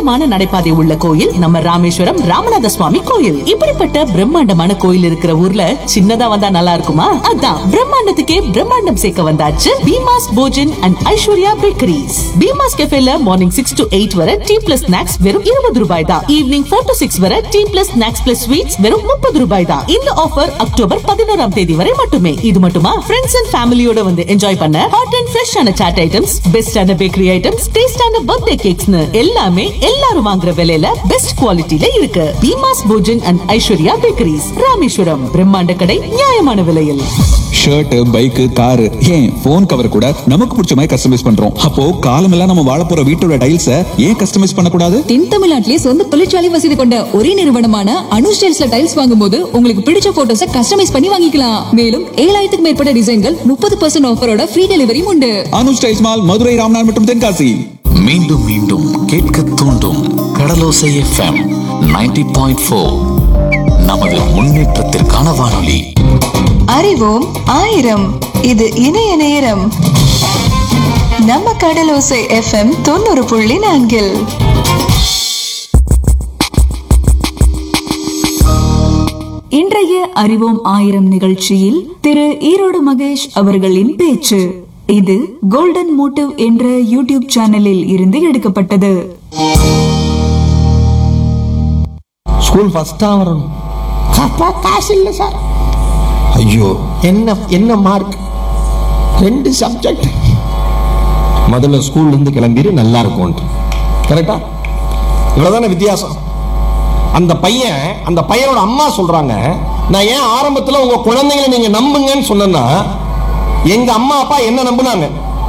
நீளமான நடைபாதை உள்ள கோயில் நம்ம ராமேஸ்வரம் ராமநாத சுவாமி கோயில் இப்படிப்பட்ட பிரம்மாண்டமான கோயில் இருக்கிற ஊர்ல சின்னதா வந்தா நல்லா இருக்குமா அதான் பிரம்மாண்டத்துக்கே பிரம்மாண்டம் சேர்க்க வந்தாச்சு பீமாஸ் போஜன் அண்ட் ஐஸ்வர்யா பேக்கரிஸ் பீமாஸ் கெஃபேல மார்னிங் சிக்ஸ் to எயிட் வரை டீ பிளஸ் ஸ்நாக்ஸ் வெறும் இருபது ரூபாய் தான் ஈவினிங் ஃபோர் to சிக்ஸ் வரை tea plus snacks plus sweets வெறும் முப்பது ரூபாய் தான் இந்த ஆஃபர் அக்டோபர் பதினோராம் தேதி வரை மட்டுமே இது மட்டுமா ஃப்ரெண்ட்ஸ் அண்ட் ஃபேமிலியோட வந்து என்ஜாய் பண்ண ஹாட் அண்ட் ஃப்ரெஷ்ஷான சாட் ஐட்டம்ஸ் பெஸ்டான பேக்கரி ஐட்டம்ஸ் டேஸ்டான பர்த்டே கேக்ஸ்னு எல்லாமே எல்லாரும் வாங்குற விலையில பெஸ்ட் குவாலிட்டில இருக்கு பீமாஸ் போஜன் அண்ட் ஐஸ்வர்யா பேக்கரிஸ் ராமேஸ்வரம் பிரம்மாண்ட கடை நியாயமான விலையில் ஷர்ட் பைக் காரு ஏன் போன் கவர் கூட நமக்கு பிடிச்ச மாதிரி கஸ்டமைஸ் பண்றோம் அப்போ காலமெல்லாம் நம்ம வாழ போற வீட்டோட டைல்ஸ ஏன் கஸ்டமைஸ் பண்ணக்கூடாது தென் தமிழ்நாட்டிலே சொந்த தொழிற்சாலை வசதி கொண்ட ஒரே நிறுவனமான அனு ஸ்டைல்ஸ்ல டைல்ஸ் வாங்கும்போது உங்களுக்கு பிடிச்ச போட்டோஸ கஸ்டமைஸ் பண்ணி வாங்கிக்கலாம் மேலும் ஏழாயிரத்துக்கு மேற்பட்ட டிசைன்கள் முப்பது பர்சன்ட் ஆஃபரோட ஃப்ரீ டெலிவரியும் உண்டு அனு ஸ்டைல்ஸ் மால் மதுரை ராம்நாத் மற்றும் தென்காசி மீண்டும் மீண்டும் கேட்க தூண்டும் கடலோசை எஃப்எம் 90.4 பாயிண்ட் ஃபோர் நமது முன்னேற்றத்திற்கான வானொலி அறிவோம் ஆயிரம் இது இணைய நேரம் நம்ம கடலோசை எஃப்எம் தொண்ணூறு புள்ளி நான்கில் இன்றைய அறிவோம் ஆயிரம் நிகழ்ச்சியில் திரு ஈரோடு மகேஷ் அவர்களின் பேச்சு இது கோல்டன் மோட்டிவ் என்ற யூடியூப் சேனலில் இருந்து எடுக்கப்பட்டது ஸ்கூல் ஃபர்ஸ்டா வரணும் அப்பா காசு இல்லை சார் ஐயோ என்ன என்ன மார்க் ரெண்டு சப்ஜெக்ட் முதல்ல ஸ்கூல்ல இருந்து கிளம்பிடு நல்லா இருக்கும் கரெக்டா இவ்வளவுதானே வித்தியாசம் அந்த பையன் அந்த பையனோட அம்மா சொல்றாங்க நான் ஏன் ஆரம்பத்துல உங்க குழந்தைகளை நீங்க நம்புங்கன்னு சொன்னேன்னா எங்க அம்மா அப்பா என்ன நம்புனாங்க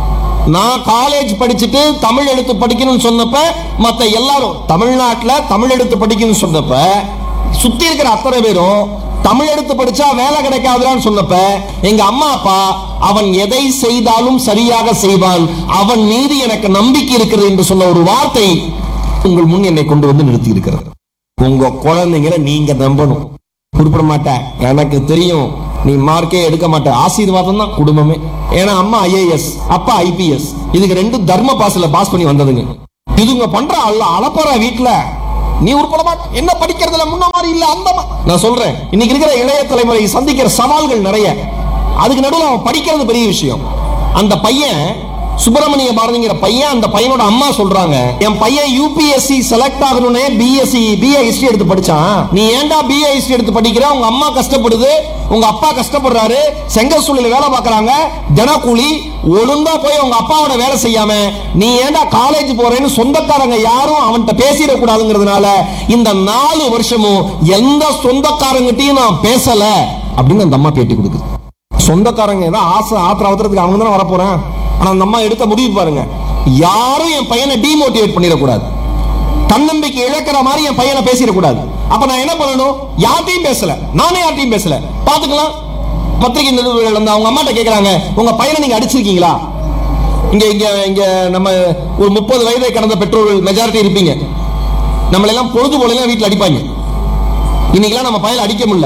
நான் காலேஜ் படிச்சுட்டு தமிழ் எடுத்து படிக்கணும்னு சொன்னப்ப மத்த எல்லாரும் தமிழ்நாட்டுல தமிழ் எடுத்து படிக்கணும்னு சொன்னப்ப சுத்தி இருக்கிற அத்தனை பேரும் தமிழ் எடுத்து படிச்சா வேலை கிடைக்காதுடான்னு சொன்னப்ப எங்க அம்மா அப்பா அவன் எதை செய்தாலும் சரியாக செய்வான் அவன் மீது எனக்கு நம்பிக்கை இருக்கிறது என்று சொன்ன ஒரு வார்த்தை உங்கள் முன் என்னை கொண்டு வந்து நிறுத்தி இருக்கிறது உங்க குழந்தைங்களை நீங்க நம்பணும் குறிப்பிட மாட்டேன் எனக்கு தெரியும் நீ மார்க்கே எடுக்க மாட்ட ஆசீர்வாதம் தான் குடும்பமே ஏன்னா அம்மா ஐஏஎஸ் அப்பா ஐபிஎஸ் இதுக்கு ரெண்டு தர்ம பாஸ்ல பாஸ் பண்ணி வந்ததுங்க இதுங்க பண்ற அல்ல அலப்பற வீட்டுல நீ உருப்பட மாட்ட என்ன படிக்கிறதுல முன்ன மாதிரி இல்ல அந்த மா- நான் சொல்றேன் இன்னைக்கு இருக்கிற இளைய தலைமுறை சந்திக்கிற சவால்கள் நிறைய அதுக்கு நடுவில் அவன் படிக்கிறது பெரிய விஷயம் அந்த பையன் சுப்பிரமணிய பாரதிங்கிற பையன் அந்த பையனோட அம்மா சொல்றாங்க என் பையன் யூபிஎஸ்சி செலக்ட் ஆகணும்னே பிஎஸ்சி பிஏ ஹிஸ்டரி எடுத்து படிச்சான் நீ ஏன்டா பிஏ ஹிஸ்டரி எடுத்து படிக்கிற உங்க அம்மா கஷ்டப்படுது உங்க அப்பா கஷ்டப்படுறாரு செங்கல் சூழல வேலை பார்க்கறாங்க தினக்கூலி ஒழுங்கா போய் உங்க அப்பாவோட வேலை செய்யாம நீ ஏன்டா காலேஜ் போறேன்னு சொந்தக்காரங்க யாரும் அவன்கிட்ட பேசிட கூடாதுங்கிறதுனால இந்த நாலு வருஷமும் எந்த சொந்தக்காரங்கிட்டையும் நான் பேசல அப்படின்னு அந்த அம்மா பேட்டி கொடுக்குது சொந்தக்காரங்க ஏதோ ஆசை ஆத்திர அவசரத்துக்கு அவங்க தானே வரப்போறேன் ஆனா அந்த அம்மா எடுத்த முடிவு பாருங்க யாரும் என் பையனை டிமோட்டிவேட் பண்ணிடக்கூடாது தன்னம்பிக்கை இழக்கிற மாதிரி என் பையனை பேசிடக்கூடாது அப்ப நான் என்ன பண்ணணும் யார்ட்டையும் பேசல நானே யார்ட்டையும் பேசல பாத்துக்கலாம் பத்திரிகை நிருபர்கள் வந்து அவங்க அம்மாட்ட கேக்குறாங்க உங்க பையனை நீங்க அடிச்சிருக்கீங்களா இங்க இங்க இங்க நம்ம ஒரு முப்பது வயதை கடந்த பெற்றோர்கள் மெஜாரிட்டி இருப்பீங்க நம்மளெல்லாம் பொழுது போலாம் வீட்டுல அடிப்பாங்க இன்னைக்கெல்லாம் நம்ம பையனை அடிக்க முடியல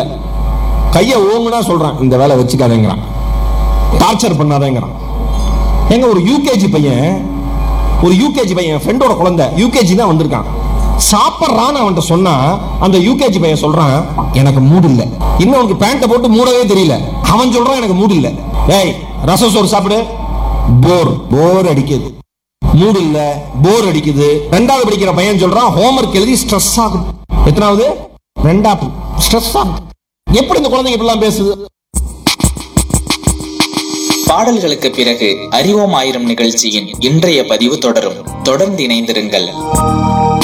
கையை ஓங்குனா சொல்றான் இந்த வேலை வச்சுக்காதேங்கிறான் டார்ச்சர் பண்ணாதேங்கிறான் எங்க ஒரு யூகேஜி பையன் ஒரு யூகேஜி பையன் ஃப்ரெண்டோட குழந்தை யூகேஜி தான் வந்திருக்கான் சாப்பிட்றான்னு அவன்கிட்ட சொன்னா அந்த யூகேஜி பையன் சொல்றான் எனக்கு மூடு இல்ல இன்னும் அவனுக்கு பேண்ட்டை போட்டு மூடவே தெரியல அவன் சொல்றான் எனக்கு மூடு இல்ல டேய் ரசம் சோறு சாப்பிடு போர் போர் அடிக்குது மூடு இல்ல போர் அடிக்குது ரெண்டாவது படிக்கிற பையன் சொல்றான் ஹோம்ஒர்க் எழுதி ஸ்ட்ரெஸ் ஆகுது எத்தனாவது ரெண்டாவது ஸ்ட்ரெஸ் ஆகுது எப்படி இந்த குழந்தைங்க இப்படிலாம் பேசுது பாடல்களுக்கு பிறகு அறிவோம் ஆயிரம் நிகழ்ச்சியின் இன்றைய பதிவு தொடரும் தொடர்ந்து இணைந்திருங்கள்